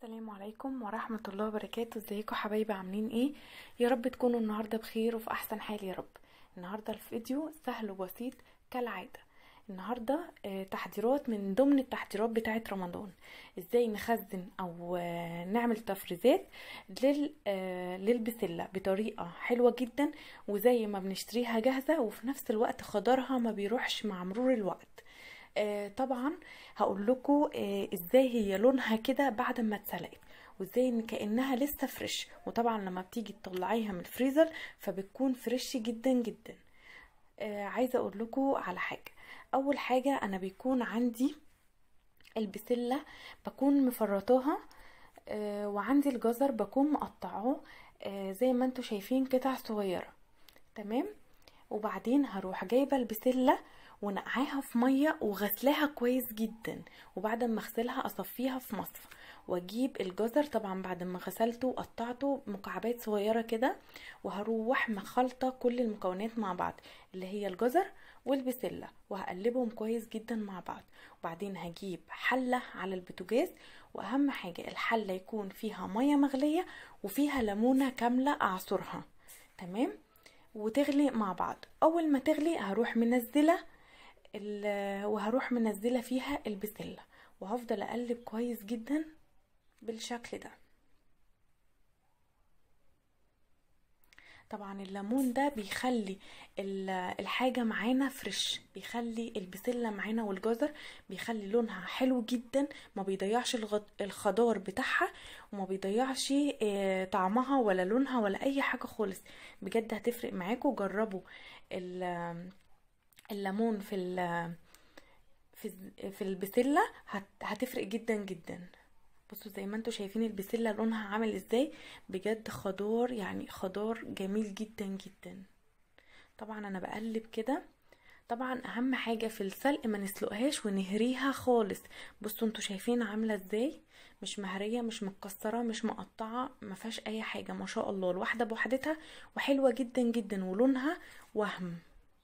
السلام عليكم ورحمة الله وبركاته ازيكم حبايبي عاملين ايه يا رب تكونوا النهاردة بخير وفي احسن حال يا رب النهاردة الفيديو سهل وبسيط كالعادة النهاردة آه، تحضيرات من ضمن التحضيرات بتاعة رمضان ازاي نخزن او آه، نعمل تفريزات لل آه، للبسلة بطريقة حلوة جدا وزي ما بنشتريها جاهزة وفي نفس الوقت خضرها ما بيروحش مع مرور الوقت آه، طبعا هقول لكم ازاي هي لونها كده بعد ما اتسلقت وازاي ان كانها لسه فريش وطبعا لما بتيجي تطلعيها من الفريزر فبتكون فريش جدا جدا آه، عايزه اقول لكم على حاجه اول حاجه انا بيكون عندي البسله بكون مفرطاها آه، وعندي الجزر بكون مقطعاه آه، زي ما انتوا شايفين قطع صغيره تمام وبعدين هروح جايبه البسله ونقعاها في ميه وغسلاها كويس جدا وبعد ما اغسلها اصفيها في مصفى واجيب الجزر طبعا بعد ما غسلته وقطعته مكعبات صغيره كده وهروح مخلطه كل المكونات مع بعض اللي هي الجزر والبسله وهقلبهم كويس جدا مع بعض وبعدين هجيب حله على البوتاجاز واهم حاجه الحله يكون فيها ميه مغليه وفيها ليمونه كامله اعصرها تمام وتغلي مع بعض اول ما تغلي هروح منزله ال- وهروح منزله فيها البسله وهفضل اقلب كويس جدا بالشكل ده طبعا الليمون ده بيخلي ال- الحاجة معانا فريش بيخلي البسلة معانا والجزر بيخلي لونها حلو جدا ما بيضيعش الغد- الخضار بتاعها وما بيضيعش آه، طعمها ولا لونها ولا اي حاجة خالص بجد هتفرق معاكم جربوا ال- الليمون في ال- في الز- في البسلة هت- هتفرق جدا جدا بصوا زي ما انتوا شايفين البسلة لونها عامل ازاي بجد خضار يعني خضار جميل جدا جدا طبعا انا بقلب كده طبعا اهم حاجة في السلق ما نسلقهاش ونهريها خالص بصوا انتوا شايفين عاملة ازاي مش مهرية مش متكسرة مش مقطعة ما فيهاش اي حاجة ما شاء الله الواحدة بوحدتها وحلوة جدا جدا ولونها وهم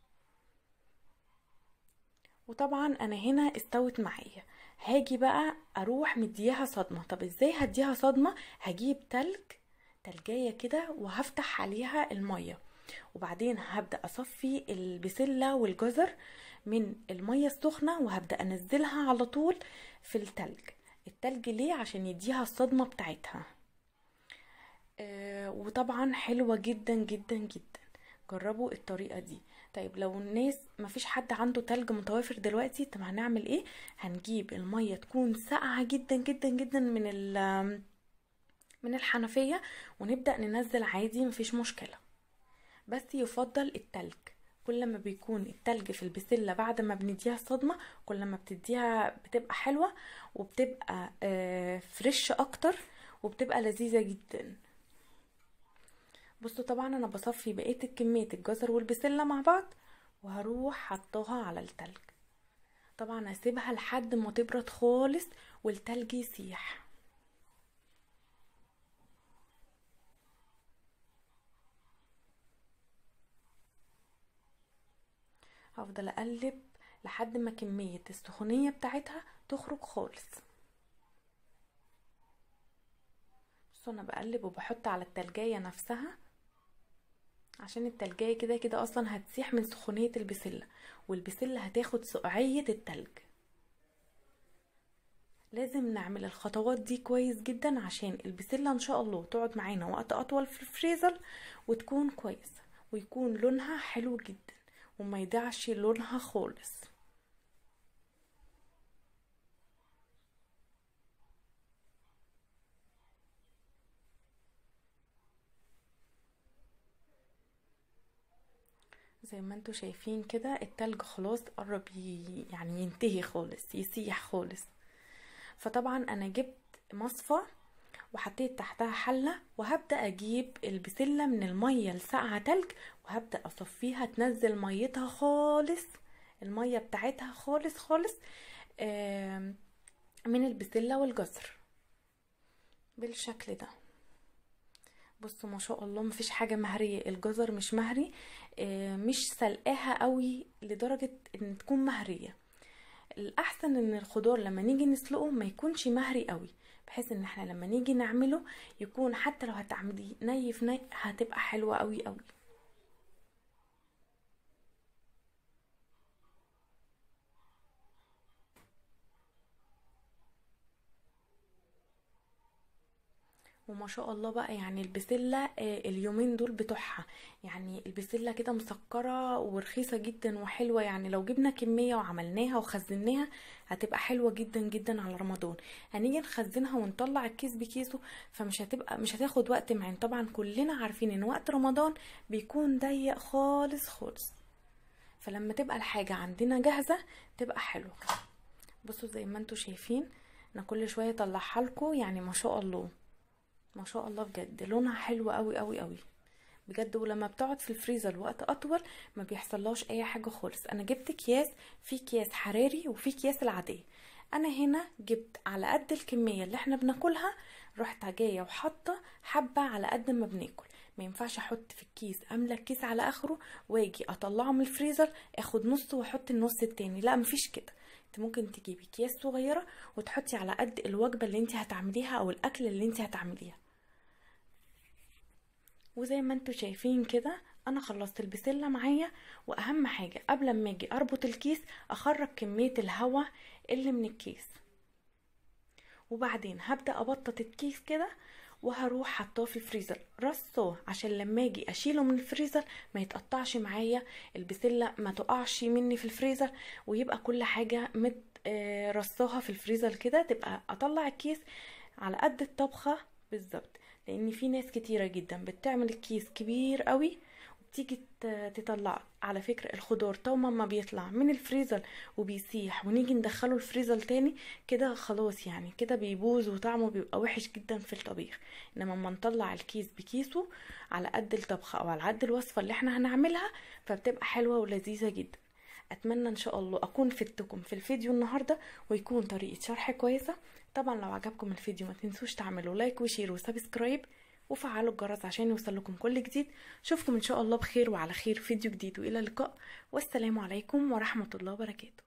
وطبعا انا هنا استوت معايا هاجي بقى اروح مديها صدمة طب ازاي هديها صدمة هجيب تلج تلجاية كده وهفتح عليها المية وبعدين هبدأ اصفي البسلة والجزر من المية السخنة وهبدأ انزلها على طول في التلج التلج ليه عشان يديها الصدمة بتاعتها آه، وطبعا حلوة جدا جدا جدا جربوا الطريقة دي طيب لو الناس مفيش حد عنده تلج متوافر دلوقتي طب هنعمل ايه هنجيب المية تكون ساقعة جدا جدا جدا من ال من الحنفية ونبدأ ننزل عادي مفيش مشكلة بس يفضل التلج كل ما بيكون التلج في البسلة بعد ما بنديها الصدمة كل ما بتديها بتبقى حلوة وبتبقى آه، فريش اكتر وبتبقى لذيذة جدا بصوا طبعا انا بصفي بقية كمية الجزر والبسلة مع بعض وهروح حطاها على التلج طبعا هسيبها لحد ما تبرد خالص والتلج يسيح هفضل اقلب لحد ما كمية السخونية بتاعتها تخرج خالص بصوا انا بقلب وبحط على التلجاية نفسها عشان التلجاية كده كده اصلا هتسيح من سخونية البسلة والبسلة هتاخد سقعية التلج لازم نعمل الخطوات دي كويس جدا عشان البسلة ان شاء الله تقعد معانا وقت اطول في الفريزر وتكون كويسة ويكون لونها حلو جدا وما يضيعش لونها خالص زي ما انتوا شايفين كده التلج خلاص قرب ي- يعني ينتهي خالص يسيح خالص فطبعا انا جبت مصفى وحطيت تحتها حلة وهبدأ اجيب البسلة من المية الساقعة تلج وهبدأ اصفيها تنزل ميتها خالص المية بتاعتها خالص خالص آم، من البسلة والجزر بالشكل ده بصوا ما شاء الله مفيش حاجة مهرية الجزر مش مهري آه، مش سلقاها قوي لدرجة ان تكون مهرية الاحسن ان الخضار لما نيجي نسلقه ما يكونش مهري قوي بحيث ان احنا لما نيجي نعمله يكون حتى لو هتعمليه ني في ني هتبقى حلوة قوي قوي وما شاء الله بقى يعني البسلة آه، اليومين دول بتوعها يعني البسلة كده مسكرة ورخيصة جدا وحلوة يعني لو جبنا كمية وعملناها وخزناها هتبقى حلوة جدا جدا على رمضان هنيجي نخزنها ونطلع الكيس بكيسه فمش هتبقى مش هتاخد وقت معين طبعا كلنا عارفين ان وقت رمضان بيكون ضيق خالص خالص فلما تبقى الحاجة عندنا جاهزة تبقى حلوة بصوا زي ما انتوا شايفين انا كل شوية اطلعها لكم يعني ما شاء الله ما شاء الله بجد لونها حلو قوي قوي قوي بجد ولما بتقعد في الفريزر وقت اطول ما بيحصلهاش اي حاجه خالص انا جبت اكياس في اكياس حراري وفي اكياس العاديه انا هنا جبت على قد الكميه اللي احنا بناكلها رحت جايه وحاطه حبه على قد ما بناكل ما ينفعش احط في الكيس املى الكيس على اخره واجي اطلعه من الفريزر اخد نص واحط النص التاني لا مفيش كده انت ممكن تجيبي اكياس صغيره وتحطي على قد الوجبه اللي انت هتعمليها او الاكل اللي انت هتعمليها وزي ما انتوا شايفين كده انا خلصت البسلة معايا واهم حاجة قبل ما اجي اربط الكيس اخرج كمية الهواء اللي من الكيس وبعدين هبدأ ابطط الكيس كده وهروح حطاه في الفريزر رصه عشان لما اجي اشيله من الفريزر ما يتقطعش معايا البسلة ما تقعش مني في الفريزر ويبقى كل حاجة مت آه، رصاها في الفريزر كده تبقى اطلع الكيس على قد الطبخة بالظبط لان في ناس كتيرة جدا بتعمل الكيس كبير قوي وبتيجي ت- تطلع على فكرة الخضار طالما ما بيطلع من الفريزر وبيسيح ونيجي ندخله الفريزر تاني كده خلاص يعني كده بيبوظ وطعمه بيبقى وحش جدا في الطبيخ انما لما نطلع الكيس بكيسه على قد الطبخة او على قد الوصفة اللي احنا هنعملها فبتبقى حلوة ولذيذة جدا اتمنى ان شاء الله اكون فدتكم في الفيديو النهارده ويكون طريقه شرح كويسه طبعا لو عجبكم الفيديو ما تنسوش تعملوا لايك وشير وسبسكرايب وفعلوا الجرس عشان يوصلكم كل جديد اشوفكم ان شاء الله بخير وعلى خير فيديو جديد والى اللقاء والسلام عليكم ورحمه الله وبركاته